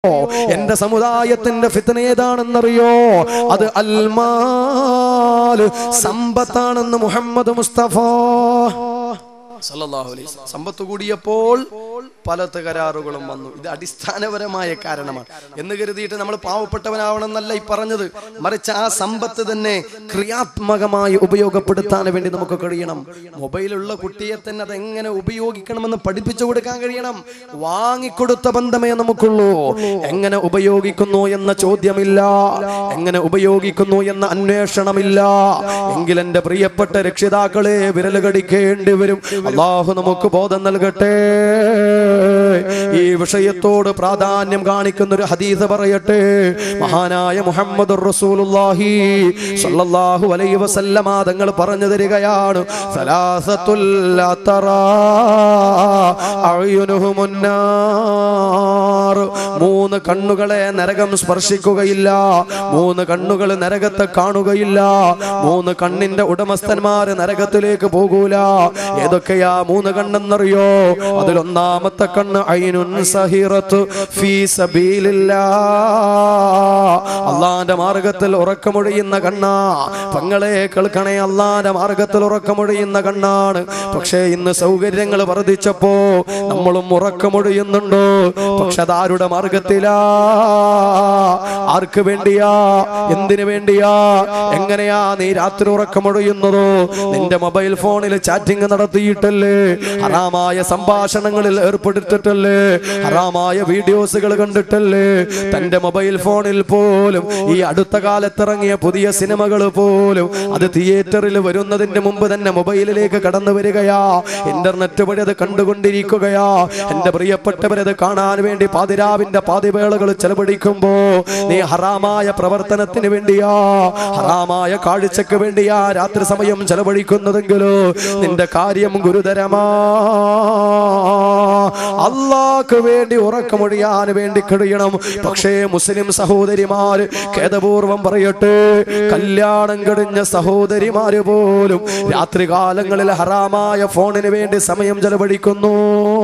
എന്റെ സമുദായത്തിന്റെ ഫിത്തന ഏതാണെന്നറിയോ അത് അൽമാല് സമ്പത്താണെന്ന് മുഹമ്മദ് മുസ്തഫ സല്ലല്ലാഹു അലൈഹി വസല്ലം. സമ്പത്ത് കൂടിയപ്പോൾ പല തകരാറുകളും വന്നു ഇത് അടിസ്ഥാനപരമായ കാരണമാണ് എന്ന് കരുതിയിട്ട് നമ്മൾ പാവപ്പെട്ടവനാവണമെന്നല്ല ഈ പറഞ്ഞത് മറിച്ച് ആ സമ്പത്ത് തന്നെ ക്രിയാത്മകമായി ഉപയോഗപ്പെടുത്താൻ വേണ്ടി നമുക്ക് കഴിയണം മൊബൈലുള്ള കുട്ടിയെ തന്നെ അത് എങ്ങനെ ഉപയോഗിക്കണമെന്ന് പഠിപ്പിച്ചു കൊടുക്കാൻ കഴിയണം വാങ്ങിക്കൊടുത്ത ബന്ധമേ നമുക്കുള്ളൂ എങ്ങനെ ഉപയോഗിക്കുന്നു എന്ന ചോദ്യമില്ല എങ്ങനെ ഉപയോഗിക്കുന്നു എന്ന അന്വേഷണമില്ല എങ്കിൽ എന്റെ പ്രിയപ്പെട്ട രക്ഷിതാക്കളെ വിരൽ കടിക്കേണ്ടി വരും അള്ളാഹു നമുക്ക് ബോധം നൽകട്ടെ ഈ വിഷയത്തോട് പ്രാധാന്യം കാണിക്കുന്ന ഒരു ഹദീസ് പറയട്ടെ മഹാനായ മുഹമ്മദ് റസൂലുള്ളാഹി സ്വല്ലല്ലാഹു അലൈഹി വസല്ലമ തങ്ങൾ പറഞ്ഞു തരികയാണ് സലാസത്തുൽ ലാ തറാ അഅ്യുനുഹുമുന്നാർ. മൂന്ന് കണ്ണുകളെ നരകം സ്പർശിക്കുകയില്ല മൂന്ന് കണ്ണുകൾ നരകത്തെ കാണുകയില്ല മൂന്ന് കണ്ണിന്റെ ഉടമസ്ഥന്മാര് നരകത്തിലേക്ക് പോകൂല ഏതൊക്കെയാ മൂന്ന് കണ്ണെന്നറിയോ അതിലൊന്നാമത്തെ കണ്ണ് ഐനുൻ സഹിറത്ത് ഫീ സബീലില്ലാ അള്ളാന്റെ മാർഗത്തിൽ ഉറക്കമൊഴിയുന്ന കണ്ണാ പങ്ങളെ കേൾക്കണേ അള്ളാന്റെ മാർഗത്തിൽ ഉറക്കമൊഴിയുന്ന കണ്ണാണ് പക്ഷേ ഇന്ന് സൗകര്യങ്ങൾ വർദ്ധിച്ചപ്പോ നമ്മളും ഉറക്കമൊഴിയുന്നുണ്ടോ പക്ഷെ അതാരുടെ മാർഗത്തിലാ ആർക്ക് വേണ്ടിയാ എന്തിനു വേണ്ടിയാ എങ്ങനെയാ നീ രാത്രി ഉറക്കമൊഴിയുന്നതോ നിന്റെ മൊബൈൽ ഫോണിൽ ചാറ്റിംഗ് നടത്തിയിട്ടല്ലേ ഹറാമായ സംഭാഷണങ്ങളിൽ ഏർപ്പെടുത്തിട്ടല്ലേ ഹറാമായ വീഡിയോസുകൾ കണ്ടിട്ടല്ലേ തന്റെ മൊബൈൽ ഫോണിൽ പോലും ഈ അടുത്ത കാലത്ത് ഇറങ്ങിയ പുതിയ സിനിമകൾ പോലും അത് തിയേറ്ററിൽ വരുന്നതിന് മുമ്പ് തന്നെ മൊബൈലിലേക്ക് കടന്നു വരികയാ ഇന്റർനെറ്റ് വഴി അത് കണ്ടുകൊണ്ടിരിക്കുകയാ എന്റെ പ്രിയപ്പെട്ടവരത് കാണാൻ വേണ്ടി പാതിരാവിന്റെ പാതിവേളകൾ ചെലവഴിക്കുമ്പോ നീ ഹറാമായ പ്രവർത്തനത്തിന് വേണ്ടിയാ ഹറാമായ കാഴ്ചക്ക് വേണ്ടിയാ രാത്രി സമയം ചെലവഴിക്കുന്നതെങ്കിലോ നിന്റെ കാര്യം ഗുരുതരമാ അള്ളാക്ക് വേണ്ടി ഉറക്കമൊഴിയാൻ വേണ്ടി കഴിയണം പക്ഷേ മുസ്ലിം സഹോദരിമാര് ഖേദപൂർവം പറയട്ടെ കല്യാണം കഴിഞ്ഞ സഹോദരിമാര് പോലും രാത്രി കാലങ്ങളിൽ ഹറാമായ ഫോണിന് വേണ്ടി സമയം ചെലവഴിക്കുന്നു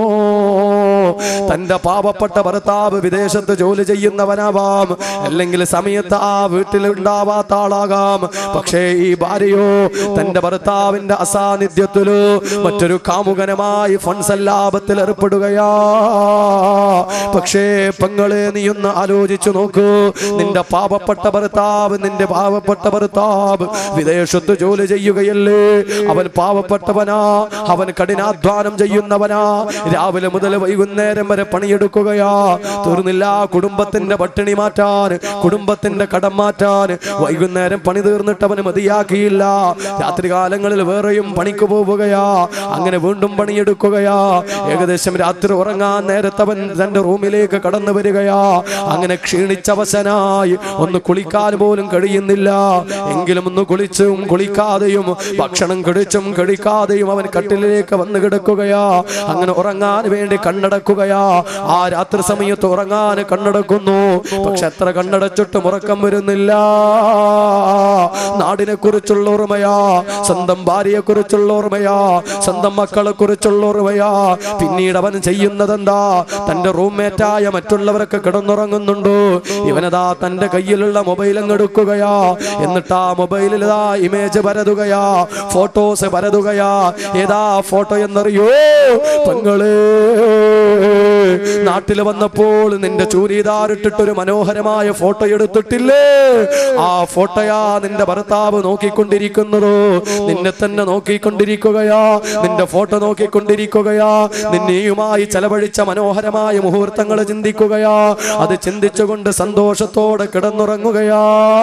തന്റെ പാവപ്പെട്ട ഭർത്താവ് വിദേശത്ത് ജോലി ചെയ്യുന്നവനാവാം അല്ലെങ്കിൽ സമയത്ത് ആ വീട്ടിൽ ഉണ്ടാവാത്ത ആളാകാം പക്ഷേ ഈ ഭാര്യയോ തന്റെ ഭർത്താവിന്റെ അസാന്നിധ്യത്തിലോ മറ്റൊരു കാമുകനമായി ഫൺസ് ലാഭത്തിൽ ഏർപ്പെടുകയാ പക്ഷേ പെങ്ങളെ നീ ഒന്ന് ആലോചിച്ചു നോക്കൂ നിന്റെ പാവപ്പെട്ട ഭർത്താവ് നിന്റെ പാവപ്പെട്ട ഭർത്താവ് വിദേശത്ത് ജോലി ചെയ്യുകയല്ലേ അവൻ പാവപ്പെട്ടവനാ അവൻ കഠിനാധ്വാനം ചെയ്യുന്നവനാ രാവിലെ മുതൽ വൈകുന്നേരം വരെ പണിയെടുക്കുകയാ തീർന്നില്ല കുടുംബത്തിന്റെ പട്ടിണി മാറ്റാൻ കുടുംബത്തിന്റെ കടം മാറ്റാൻ വൈകുന്നേരം പണി തീർന്നിട്ട് അവന് മതിയാക്കിയില്ല രാത്രികാലങ്ങളിൽ വേറെയും പണിക്ക് പോവുകയാ അങ്ങനെ വീണ്ടും പണിയെടുക്കുകയാ ഏകദേശം രാത്രി ഉറങ്ങാൻ നേരത്തെ അവൻ തന്റെ റൂമിലേക്ക് കടന്നു വരികയാ അങ്ങനെ ക്ഷീണിച്ചവശനായി ഒന്ന് കുളിക്കാൻ പോലും കഴിയുന്നില്ല എങ്കിലും ഒന്ന് കുളിച്ചും കുളിക്കാതെയും ഭക്ഷണം കഴിച്ചും കഴിക്കാതെയും അവൻ കട്ടിലേക്ക് വന്ന് കിടക്കുകയാ അങ്ങനെ ഉറങ്ങാൻ വേണ്ടി കണ്ണടക്കുകയാ ആ രാത്രി സമയത്ത് ഉറങ്ങാൻ കണ്ണടക്കുന്നു പക്ഷെ എത്ര കണ്ണടച്ചിട്ടും ഉറക്കം വരുന്നില്ല നാടിനെ കുറിച്ചുള്ള ഓർമ്മയാ സ്വന്തം ഭാര്യയെ കുറിച്ചുള്ള ഓർമ്മയാ സ്വന്തം മക്കളെ കുറിച്ചുള്ള ഓർമ്മയാ പിന്നീട് അവൻ ചെയ്യുന്നതെന്താ തന്റെ റൂംമേറ്റായ മറ്റുള്ളവരൊക്കെ കിടന്നുറങ്ങുന്നുണ്ടോ ഇവനതാ തന്റെ കയ്യിലുള്ള മൊബൈൽ അങ്ങ് എടുക്കുകയാ എന്നിട്ട് ആ മൊബൈലിൽ ഇതാ ഇമേജ് പരതുകയാ ഫോട്ടോസ് പരതുകയാ ഏതാ ഫോട്ടോ എന്നറിയോ പെങ്ങളെ നാട്ടിൽ വന്നപ്പോൾ നിന്റെ ചൂരിദാറിട്ടിട്ടൊരു മനോഹരമായ ഫോട്ടോ എടുത്തിട്ടില്ലേ ആ ഫോട്ടോയാ നിന്റെ ഭർത്താവ് നോക്കിക്കൊണ്ടിരിക്കുന്നതോ നിന്നെ തന്നെ നോക്കിക്കൊണ്ടിരിക്കുകയാ നിന്റെ ഫോട്ടോ നോക്കിക്കൊണ്ടിരിക്കുകയാ നിന്നെയുമായി ചെലവഴിച്ച മനോഹരമായ മുഹൂർത്തങ്ങൾ ചിന്തിക്കുകയാ അത് ചിന്തിച്ചുകൊണ്ട് സന്തോഷത്തോടെ കിടന്നുറങ്ങുകയാ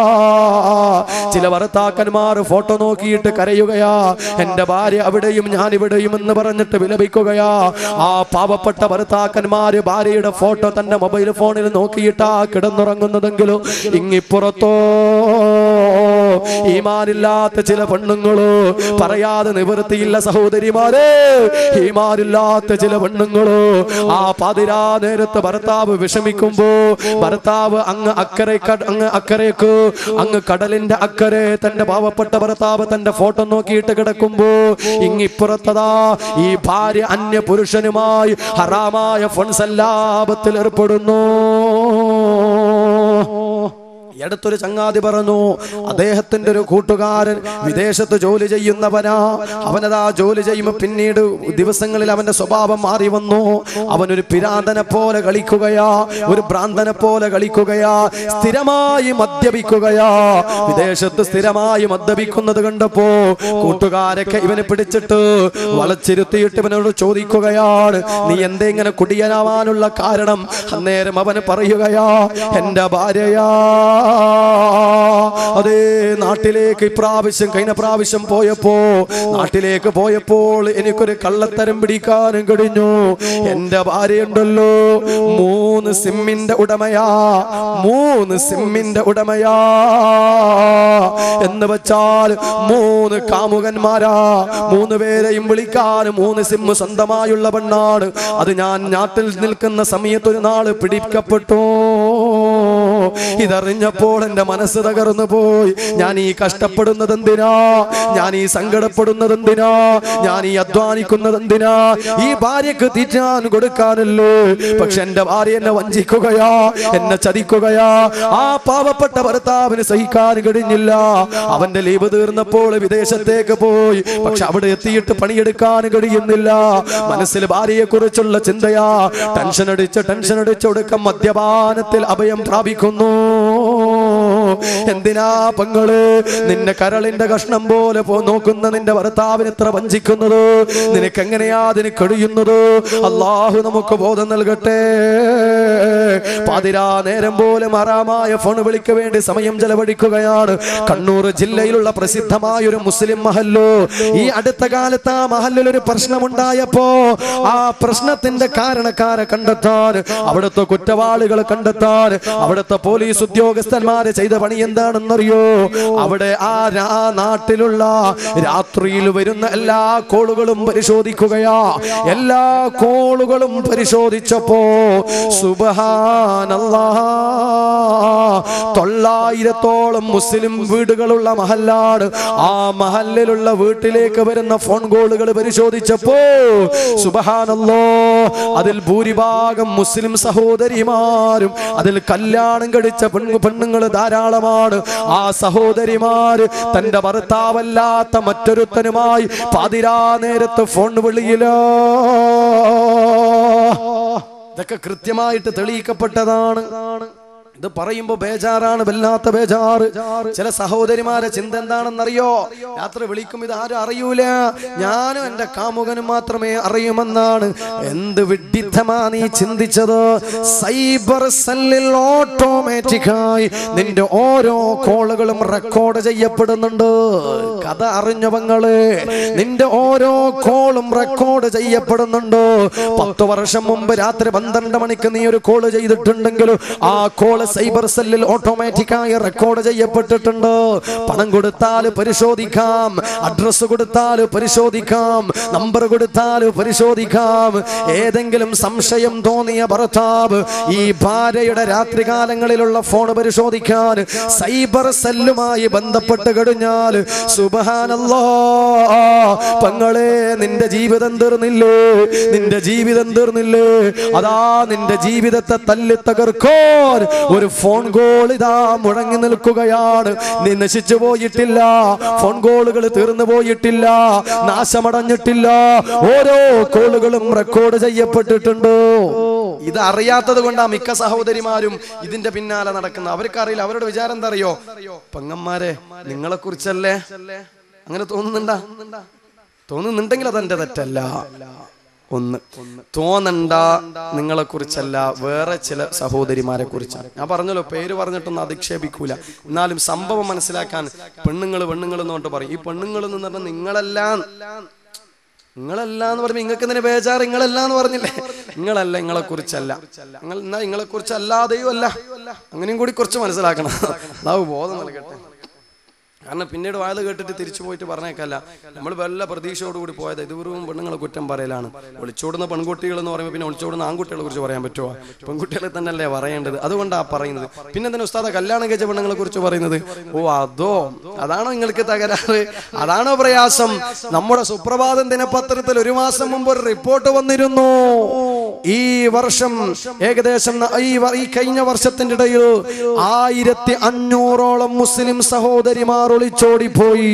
ചില ഭർത്താക്കന്മാർ ഫോട്ടോ നോക്കിയിട്ട് കരയുകയാ എന്റെ ഭാര്യ അവിടെയും ഞാൻ ഇവിടെയും എന്ന് പറഞ്ഞിട്ട് വിലപിക്കുകയാ ആ പാവപ്പെട്ട ഭർത്താക്കന്മാര് ഭാര്യയുടെ ഫോട്ടോ തന്റെ മൊബൈൽ ഫോണിൽ നോക്കിയിട്ടാ കിടന്നുറങ്ങുന്നതെങ്കിലും ഇങ്ങിപ്പുറത്തോ ഈമാനില്ലാത്ത ചില പെണ്ണുങ്ങളോ പറയാതെ നിവൃത്തിയില്ല സഹോദരിമാരെ ഈമാനില്ലാത്ത ചില പെണ്ണുങ്ങളോ ആ പതിരാ നേരത്ത് ഭർത്താവ് വിഷമിക്കുമ്പോ ഭർത്താവ് അങ്ങ് അക്കരെ കട- അങ്ങ് അക്കരേക്ക് അങ്ങ് കടലിന്റെ അക്കരെ തന്റെ പാവപ്പെട്ട ഭർത്താവ് തന്റെ ഫോട്ടോ നോക്കിയിട്ട് കിടക്കുമ്പോ ഇങ്ങിപ്പുറത്തതാ ഈ ഭാര്യ അന്യ പുരുഷനുമായി ഹറാമായ ഫൺസല്ലാപത്തിൽ ഏർപ്പെടുന്നു ഈ അടുത്തൊരു ചങ്ങാതി പറഞ്ഞു അദ്ദേഹത്തിന്റെ ഒരു കൂട്ടുകാരൻ വിദേശത്ത് ജോലി ചെയ്യുന്നവനാ അവനതാ ജോലി ചെയ്യുമ്പോൾ പിന്നീട് ദിവസങ്ങളിൽ അവന്റെ സ്വഭാവം മാറി വന്നു അവനൊരു പിരാന്തനെ പോലെ കളിക്കുകയാ ഒരു ഭ്രാന്തനെ പോലെ കളിക്കുകയാ സ്ഥിരമായി മദ്യപിക്കുകയാ വിദേശത്ത് സ്ഥിരമായി മദ്യപിക്കുന്നത് കണ്ടപ്പോ കൂട്ടുകാരൊക്കെ ഇവനെ പിടിച്ചിട്ട് വളച്ചിരുത്തിയിട്ട് ഇവനോട് ചോദിക്കുകയാണ് നീ എന്തേ ഇങ്ങനെ കുടിയനാവാനുള്ള കാരണം അന്നേരം അവന് പറയുകയാ എന്റെ ഭാര്യയാ അതേ നാട്ടിലേക്ക് ഇപ്രാവശ്യം കഴിഞ്ഞ പ്രാവശ്യം പോയപ്പോ നാട്ടിലേക്ക് പോയപ്പോൾ എനിക്കൊരു കള്ളത്തരം പിടിക്കാനും കഴിഞ്ഞു എന്റെ ഭാര്യയുണ്ടല്ലോ മൂന്ന് സിമ്മിന്റെ ഉടമയാ മൂന്ന് സിമ്മിന്റെ ഉടമയാ എന്ന് വെച്ചാൽ മൂന്ന് കാമുകന്മാരാ മൂന്ന് പേരെയും വിളിക്കാൻ മൂന്ന് സിമ്മ് സ്വന്തമായുള്ള പെണ്ണാണ് അത് ഞാൻ നാട്ടിൽ നിൽക്കുന്ന സമയത്ത് ഒരു നാള് പിടിക്കപ്പെട്ടു ഇതറിഞ്ഞപ്പോൾ എന്റെ മനസ്സ് തകർന്നു പോയി ഞാൻ ഈ കഷ്ടപ്പെടുന്നത് എന്തിനാ ഞാൻ ഈ സങ്കടപ്പെടുന്നത് എന്തിനാ ഞാൻ ഈ അധ്വാനിക്കുന്നത് എന്തിനാ ഈ ഭാര്യക്ക് തീറ്റാൻ കൊടുക്കാനല്ലോ പക്ഷെ എന്റെ ഭാര്യ എന്നെ വഞ്ചിക്കുകയാ എന്നെ ചതിക്കുകയാ ആ പാവപ്പെട്ട ഭർത്താവിന് സഹിക്കാൻ കഴിഞ്ഞില്ല അവന്റെ ലീവ് തീർന്നപ്പോൾ വിദേശത്തേക്ക് പോയി പക്ഷെ അവിടെ എത്തിയിട്ട് പണിയെടുക്കാൻ കഴിയുന്നില്ല മനസ്സിൽ ഭാര്യയെ കുറിച്ചുള്ള ചിന്തയാ ടെൻഷൻ അടിച്ച് ടെൻഷൻ അടിച്ച് ഒടുക്കം മദ്യപാനത്തിൽ അഭയം പ്രാപിക്കുന്നു എന്തിനാ പെങ്ങള് നിന്നെ കരളിന്റെ കഷ്ണം പോലെ പോ നോക്കുന്ന നിന്റെ ഭർത്താവിന് എത്ര വഞ്ചിക്കുന്നത് നിനക്ക് എങ്ങനെയാ അതിന് കഴിയുന്നത് അള്ളാഹു നമുക്ക് ബോധം നൽകട്ടെ പാതിരാ നേരം പോലെ മറാമായ ഫോൺ വിളിക്ക് വേണ്ടി സമയം ചെലവഴിക്കുകയാണ് കണ്ണൂർ ജില്ലയിലുള്ള പ്രസിദ്ധമായ ഒരു മുസ്ലിം മഹല്ലോ ഈ അടുത്ത കാലത്ത് ആ മഹല്ലിൽ ഒരു പ്രശ്നമുണ്ടായപ്പോ ആ പ്രശ്നത്തിന്റെ കാരണക്കാരെ കണ്ടെത്താൻ അവിടുത്തെ കുറ്റവാളികളെ കണ്ടെത്താൻ അവിടുത്തെ പോലീസ് ഉദ്യോഗസ്ഥന്മാര് ചെയ്ത പണി എന്താണെന്നറിയോ അവിടെ ആ രാ- ആ നാട്ടിലുള്ള രാത്രിയിൽ വരുന്ന എല്ലാ കോളുകളും പരിശോധിക്കുകയാ എല്ലാ കോളുകളും പരിശോധിച്ചപ്പോ സുബഹാനല്ലാ തൊള്ളായിരത്തോളം മുസ്ലിം വീടുകളുള്ള മഹല്ലാണ് ആ മഹല്ലിലുള്ള വീട്ടിലേക്ക് വരുന്ന ഫോൺ കോളുകൾ പരിശോധിച്ചപ്പോ സുബഹാനല്ലോ അതിൽ ഭൂരിഭാഗം മുസ്ലിം സഹോദരിമാരും അതിൽ കല്യാണം കഴിച്ച പെണ്ണു പെണ്ണുങ്ങൾ ധാരാളമാണ് ആ സഹോദരിമാര് തന്റെ ഭർത്താവല്ലാത്ത മറ്റൊരുത്തനുമായി പാതിരാ നേരത്ത് ഫോൺ വിളിയിലോ ഇതൊക്കെ കൃത്യമായിട്ട് തെളിയിക്കപ്പെട്ടതാണ് ഇത് പറയുമ്പോ ബേജാറാണ് വല്ലാത്ത ബേജാറ് ചില സഹോദരിമാരെ ചിന്ത എന്താണെന്നറിയോ രാത്രി വിളിക്കും ഇത് ആരും അറിയൂല ഞാനും എന്റെ കാമുകനും മാത്രമേ അറിയുമെന്നാണ് എന്ത് വിഡിത്തമാ നീ ചിന്തിച്ചത് സൈബർ സെല്ലിൽ ഓട്ടോമാറ്റിക്കായി നിന്റെ ഓരോ കോളുകളും റെക്കോർഡ് ചെയ്യപ്പെടുന്നുണ്ട് കഥ അറിഞ്ഞവങ്ങള് നിന്റെ ഓരോ കോളും റെക്കോർഡ് ചെയ്യപ്പെടുന്നുണ്ട് പത്ത് വർഷം മുമ്പ് രാത്രി പന്ത്രണ്ട് മണിക്ക് നീ ഒരു കോള് ചെയ്തിട്ടുണ്ടെങ്കിൽ ആ കോള് സൈബർ സെല്ലിൽ ഓട്ടോമാറ്റിക്കായി റെക്കോർഡ് ചെയ്യപ്പെട്ടിട്ടുണ്ട് പണം കൊടുത്താൽ പരിശോധിക്കാം അഡ്രസ് കൊടുത്താൽ പരിശോധിക്കാം നമ്പർ കൊടുത്താൽ പരിശോധിക്കാം ഏതെങ്കിലും സംശയം തോന്നിയ ഭർത്താവ് ഈ ഭാര്യയുടെ രാത്രികാലങ്ങളിലുള്ള ഫോൺ പരിശോധിക്കാൻ സൈബർ സെല്ലുമായി ബന്ധപ്പെട്ട് കഴിഞ്ഞാൽ സുബഹാനല്ലോ പങ്ങളെ നിന്റെ ജീവിതം തീർന്നില്ലേ നിന്റെ ജീവിതം തീർന്നില്ലേ അതാ നിന്റെ ജീവിതത്തെ തല്ലി തകർക്കോൻ ഒരു ഫോൺ കോൾ ഇതാ മുഴങ്ങി നിൽക്കുകയാണ് നീ നശിച്ചു പോയിട്ടില്ല ഫോൺ കോളുകൾ തീർന്നു പോയിട്ടില്ല നാശമടഞ്ഞിട്ടില്ല ഓരോ കോളുകളും റെക്കോർഡ് ചെയ്യപ്പെട്ടിട്ടുണ്ട് ഇത് അറിയാത്തത് കൊണ്ടാ മിക്ക സഹോദരിമാരും ഇതിന്റെ പിന്നാലെ നടക്കുന്നത് അവർക്ക് അറിയില്ല അവരുടെ വിചാരം എന്താ അറിയോ പെങ്ങന്മാരെ നിങ്ങളെ കുറിച്ചല്ലേ അങ്ങനെ തോന്നുന്നുണ്ടാ തോന്നുന്നുണ്ടെങ്കിൽ അതെന്റെ തെറ്റല്ല ഒന്ന് തോന്നണ്ട നിങ്ങളെ കുറിച്ചല്ല വേറെ ചില സഹോദരിമാരെ കുറിച്ചാണ് ഞാൻ പറഞ്ഞല്ലോ പേര് പറഞ്ഞിട്ടൊന്നും അധിക്ഷേപിക്കൂല എന്നാലും സംഭവം മനസ്സിലാക്കാൻ പെണ്ണുങ്ങൾ പെണ്ണുങ്ങൾ എന്നോട്ട് പറയും ഈ പെണ്ണുങ്ങൾ എന്ന് പറഞ്ഞാൽ നിങ്ങളെല്ലാം നിങ്ങളല്ല എന്ന് പറയുമ്പോ നിങ്ങൾക്ക് എന്തിനു ബേജാറ് നിങ്ങളല്ല എന്ന് പറഞ്ഞില്ലേ നിങ്ങളല്ല നിങ്ങളെ കുറിച്ചല്ല നിങ്ങൾ എന്നാ നിങ്ങളെ കുറിച്ച് അല്ലാതെയും അല്ല അങ്ങനെയും കൂടി കുറച്ച് മനസ്സിലാക്കണം അതാവ് ബോധം നൽകട്ടെ കാരണം പിന്നീട് വായത് കേട്ടിട്ട് തിരിച്ചു പോയിട്ട് പറഞ്ഞേക്കല്ല നമ്മൾ വല്ല പ്രതീക്ഷയോടുകൂടി പോയത് ഇത് വെറും പെണ്ണുങ്ങളെ കുറ്റം പറയലാണ് ഒളിച്ചോടുന്ന പെൺകുട്ടികൾ എന്ന് പറയുമ്പോൾ പിന്നെ ഒളിച്ചോടുന്ന ആൺകുട്ടികളെ കുറിച്ച് പറയാൻ പറ്റുമോ പെൺകുട്ടികളെ തന്നെയല്ലേ പറയേണ്ടത് അതുകൊണ്ടാണ് പറയുന്നത് പിന്നെ എന്തിനാ ഉസ്താദ കല്യാണം കഴിച്ച പെണ്ണുങ്ങളെ കുറിച്ച് പറയുന്നത് ഓ അതോ അതാണോ നിങ്ങൾക്ക് തകരാറ് അതാണോ പ്രയാസം നമ്മുടെ സുപ്രഭാതം ദിനപത്രത്തിൽ ഒരു മാസം മുമ്പ് ഒരു റിപ്പോർട്ട് വന്നിരുന്നു ഈ വർഷം ഏകദേശം ന- ഈ വ- ഈ കഴിഞ്ഞ വർഷത്തിന്റെ ഇടയിൽ ആയിരത്തി അഞ്ഞൂറോളം മുസ്ലിം സഹോദരിമാർ ഒളിച്ചോടിപ്പോയി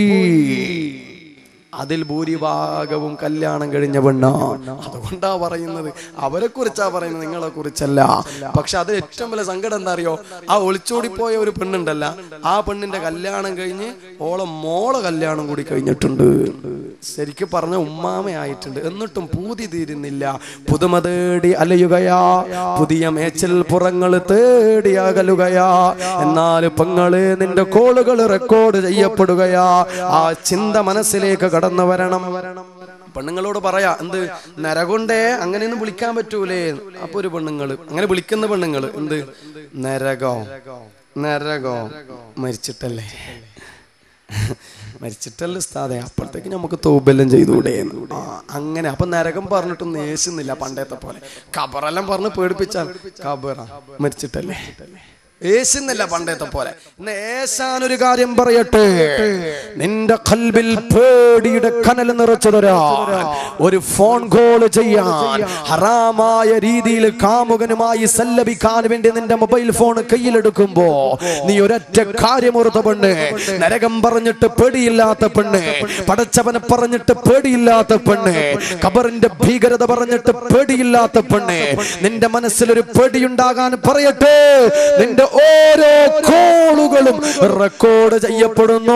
അതിൽ ഭൂരിഭാഗവും കല്യാണം കഴിഞ്ഞ പെണ്ണാണ് അതുകൊണ്ടാ പറയുന്നത് അവരെ കുറിച്ചാ പറയുന്നത് നിങ്ങളെ കുറിച്ചല്ല പക്ഷെ അത് ഏറ്റവും വലിയ സങ്കടം എന്താ അറിയോ ആ ഒളിച്ചോടിപ്പോയ ഒരു പെണ്ണുണ്ടല്ല ആ പെണ്ണിന്റെ കല്യാണം കഴിഞ്ഞ് ഓളെ മോളെ കല്യാണം കൂടി കഴിഞ്ഞിട്ടുണ്ട് ശരിക്കും പറഞ്ഞ ഉമ്മാമയായിട്ടുണ്ട് എന്നിട്ടും പൂതി തീരുന്നില്ല പുതുമ തേടി അലയുകയാ പുതിയ മേച്ചൽ പുറങ്ങൾ തേടി അകലുകയാ എന്നാൽ പെങ്ങള് നിന്റെ കോളുകൾ റെക്കോർഡ് ചെയ്യപ്പെടുകയാ ആ ചിന്ത മനസ്സിലേക്ക് കടന്നു വരണം പെണ്ണുങ്ങളോട് പറയാ എന്ത് നരകൊണ്ടേ അങ്ങനെയൊന്നും വിളിക്കാൻ പറ്റൂലേ അപ്പൊ ഒരു പെണ്ണുങ്ങള് അങ്ങനെ വിളിക്കുന്ന പെണ്ണുങ്ങള് എന്ത് നരകോ നരകോ മരിച്ചിട്ടല്ലേ മരിച്ചിട്ടല്ലേ സ്ഥാതെ അപ്പോഴത്തേക്ക് നമുക്ക് തോബെല്ലാം ചെയ്തുകൂടെ ആ, അങ്ങനെ അപ്പൊ നരകം പറഞ്ഞിട്ടും നേശുന്നില്ല പണ്ടത്തെ പോലെ കബറെല്ലാം പറഞ്ഞ് പേടിപ്പിച്ചാൽ കബറ മരിച്ചിട്ടല്ലേ ഏശുന്നില്ല പണ്ടത്തെ പോലെ ഇന്ന് ഏശാൻ ഒരു കാര്യം പറയട്ടെ നിന്റെ കൽബിൽ പേടിയുടെ കനൽ നിറച്ചു തരാൻ ഒരു ഫോൺ കോൾ ചെയ്യാൻ ഹറാമായ രീതിയിൽ കാമുകനുമായി സല്ലപിക്കാൻ വേണ്ടി നിന്റെ മൊബൈൽ ഫോൺ കയ്യിലെടുക്കുമ്പോ നീ ഒരൊറ്റ കാര്യം ഓർത്ത പെണ്ണ് നരകം പറഞ്ഞിട്ട് പേടിയില്ലാത്ത പെണ്ണ് പടച്ചവനെ പറഞ്ഞിട്ട് പേടിയില്ലാത്ത പെണ്ണ് ഖബറിന്റെ ഭീകരത പറഞ്ഞിട്ട് പേടിയില്ലാത്ത പെണ്ണ് നിന്റെ മനസ്സിലൊരു പേടിയുണ്ടാകാൻ പറയട്ടെ നിന്റെ ഓരോ കോളുകളും റെക്കോർഡ് ചെയ്യപ്പെടുന്നു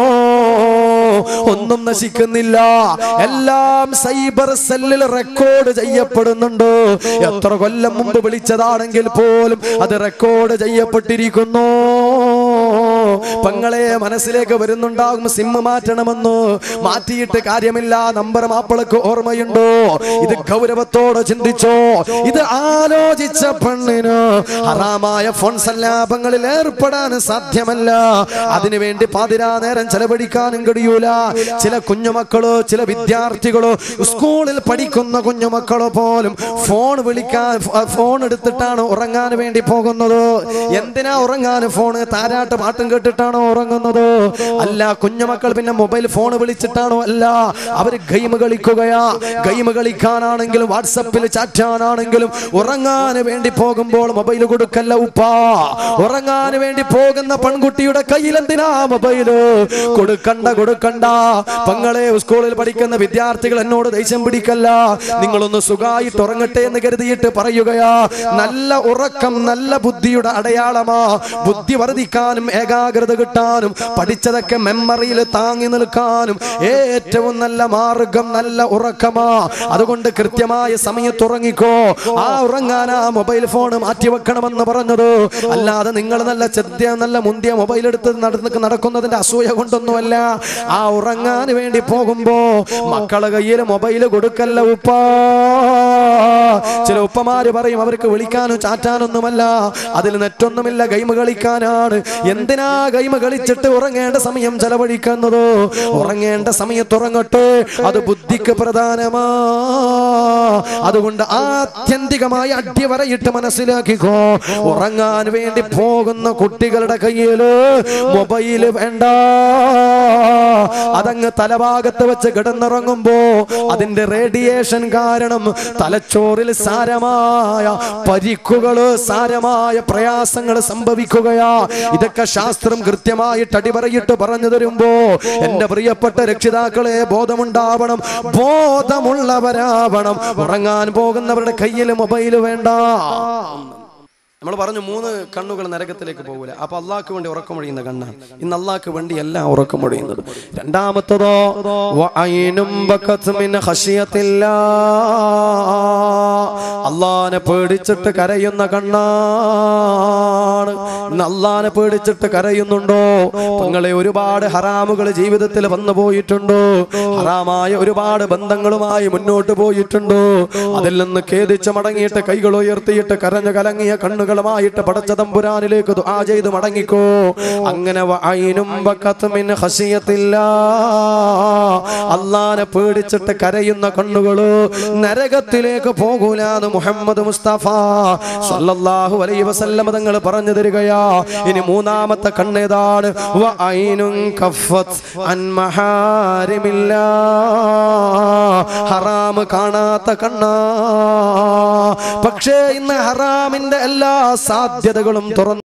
ഒന്നും നശിക്കുന്നില്ല എല്ലാം സൈബർ സെല്ലിൽ റെക്കോർഡ് ചെയ്യപ്പെടുന്നുണ്ട് എത്ര കൊല്ലം മുമ്പ് വിളിച്ചതാണെങ്കിൽ പോലും അത് റെക്കോർഡ് ചെയ്യപ്പെട്ടിരിക്കുന്നു പെങ്ങളെ മനസ്സിലേക്ക് വരുന്നുണ്ടാകും സിം മാറ്റണമെന്ന് മാറ്റിയിട്ട് കാര്യമില്ല നമ്പർ മാപ്പിളക്ക് ഓർമ്മയുണ്ടോ ഇത് ഗൗരവത്തോടെ ചിന്തിച്ചോ ഇത് ആലോചിച്ച പെണ്ണിന് ഹറാമായ ഫോൺ സല്ലാപങ്ങളിൽ ഏർപ്പെടാൻ സാധ്യമല്ല അതിനുവേണ്ടി പാതിരാ നേരം ചെലവഴിക്കാനും കഴിയൂല ചില കുഞ്ഞുമക്കളോ ചില വിദ്യാർത്ഥികളോ സ്കൂളിൽ പഠിക്കുന്ന കുഞ്ഞുമക്കളോ പോലും ഫോൺ വിളിക്കാൻ ഫ- ഫോൺ എടുത്തിട്ടാണ് ഉറങ്ങാൻ വേണ്ടി പോകുന്നത് എന്തിനാ ഉറങ്ങാൻ ഫോണ് താരാട്ട് പാട്ടും കേട്ടിട്ടാണോ ഉറങ്ങുന്നത് അല്ല കുഞ്ഞുമക്കൾ പിന്നെ മൊബൈൽ ഫോൺ വിളിച്ചിട്ടാണോ അല്ല അവര് ഗെയിം കളിക്കുകയാ ഗെയിം കളിക്കാനാണെങ്കിലും വാട്സപ്പിൽ ചാറ്റാനാണെങ്കിലും ഉറങ്ങാൻ വേണ്ടി പോകുമ്പോൾ മൊബൈൽ കൊടുക്കല്ല ഉപ്പ ഉറങ്ങാൻ വേണ്ടി പോകുന്ന പെൺകുട്ടിയുടെ കയ്യിൽ എന്തിനാ മൊബൈല് കൊടുക്കണ്ട കൊടുക്കണ്ട പെങ്ങളെ സ്കൂളിൽ പഠിക്കുന്ന വിദ്യാർത്ഥികൾ എന്നോട് ദേഷ്യം പിടിക്കല്ല നിങ്ങളൊന്ന് സുഖമായിട്ട് ഉറങ്ങട്ടെ എന്ന് കരുതിയിട്ട് പറയുകയാ നല്ല ഉറക്കം നല്ല ബുദ്ധിയുടെ അടയാളമാ ബുദ്ധി വർദ്ധിക്കാനും ഏകാഗ്രത കിട്ടാനും പഠിച്ചതൊക്കെ മെമ്മറിയിൽ താങ്ങി നിൽക്കാനും ഏറ്റവും നല്ല മാർഗം നല്ല ഉറക്കമാ അതുകൊണ്ട് കൃത്യമായ സമയത്ത് ഉറങ്ങിക്കോ ആ ഉറങ്ങാൻ ആ മൊബൈൽ ഫോൺ മാറ്റി വെക്കണമെന്ന് പറഞ്ഞത് അല്ലാതെ നിങ്ങൾ നല്ല ചെദ്യ നല്ല മുന്തിയ മൊബൈൽ എടുത്ത് നടന്ന് നടക്കുന്നതിന്റെ അസൂയ കൊണ്ടൊന്നുമല്ല ആ ഉറങ്ങാൻ വേണ്ടി പോകുമ്പോ മക്കളെ കയ്യിൽ മൊബൈൽ കൊടുക്കല്ല ഉപ്പാ ചില ഉപ്പമാര് പറയും അവർക്ക് വിളിക്കാനും ചാറ്റാനൊന്നുമല്ല അതിൽ നെറ്റൊന്നുമില്ല ഗെയിം കളിക്കാനാണ് എന്തിനാ ഗെയിം കളിച്ചിട്ട് ഉറങ്ങേണ്ട സമയം ചെലവഴിക്കുന്നത് ഉറങ്ങേണ്ട സമയത്ത് ഉറങ്ങട്ടെ അത് ബുദ്ധിക്ക് പ്രധാനമാ അതുകൊണ്ട് ആത്യന്തികമായി അടിവരയിട്ട് മനസ്സിലാക്കിക്കോ ഉറങ്ങാൻ വേണ്ടി പോകുന്ന കുട്ടികളുടെ കയ്യില് മൊബൈല് വേണ്ട അതങ്ങ് തലഭാഗത്ത് വെച്ച് കിടന്നിറങ്ങുമ്പോ അതിന്റെ റേഡിയേഷൻ കാരണം തലച്ചോറിൽ സാരമായ പരിക്കുകള് സാരമായ പ്രയാസങ്ങൾ സംഭവിക്കുകയാ ഇതൊക്കെ ശാസ്ത്രം കൃത്യമായിട്ട് അടിപറയിട്ട് പറഞ്ഞു തരുമ്പോ എന്റെ പ്രിയപ്പെട്ട രക്ഷിതാക്കളെ ബോധമുണ്ടാവണം ബോധമുള്ളവരാവണം ഉറങ്ങാൻ പോകുന്നവരുടെ കയ്യിൽ മൊബൈല് വേണ്ട നമ്മൾ പറഞ്ഞു മൂന്ന് കണ്ണുകൾ നരകത്തിലേക്ക് പോകൂല അപ്പൊ അള്ളാഹ്ക്ക് വേണ്ടി ഉറക്കമൊഴിയുന്ന കണ്ണാണ് ഇന്ന് അള്ളാഹ്ക്ക് വേണ്ടി എല്ലാം ഉറക്കമൊഴിയുന്നത് രണ്ടാമത്തതോ വഅയ്നും ബക്കത്ത് മിൻ ഖശിയത്തില്ലാ. അള്ളാനെ പേടിച്ചിട്ട് കരയുന്ന കണ്ണാണ് ഇന്ന് അള്ളാനെ പേടിച്ചിട്ട് കരയുന്നുണ്ടോ നിങ്ങളെ ഒരുപാട് ഹറാമുകൾ ജീവിതത്തിൽ വന്നു പോയിട്ടുണ്ടോ ഹറാമായ ഒരുപാട് ബന്ധങ്ങളുമായി മുന്നോട്ട് പോയിട്ടുണ്ടോ അതിൽ നിന്ന് ഖേദിച്ച് മടങ്ങിയിട്ട് കൈകൾ ഉയർത്തിയിട്ട് കരഞ്ഞു കലങ്ങിയ കണ്ണുകളുമായിട്ട് പടച്ച തമ്പുരാനിലേക്ക് ദുആ ചെയ്ത് മടങ്ങിക്കോ അങ്ങനെ വഅൈനും ബക്കത്ത് മിൻ ഖശിയത്തില്ലാ. അള്ളാനെ പേടിച്ചിട്ട് കരയുന്ന കണ്ണുകള് നരകത്തിലേക്ക് പോകൂലാന്ന് മുഹമ്മദ് മുസ്തഫ സല്ലല്ലാഹു അലൈഹി വസല്ലം തങ്ങൾ പറഞ്ഞു തരികയാ ഇനി മൂന്നാമത്തെ കണ്ണേതാണ് വഅൈനുൻ കഫത്ത് അൻ മഹാരിമില്ലാ. ഹറാം കാണാത്ത കണ്ണാ പക്ഷേ ഇന്ന് ഹറാമിന്റെ എല്ലാ സാധ്യതകളും തുറന്നു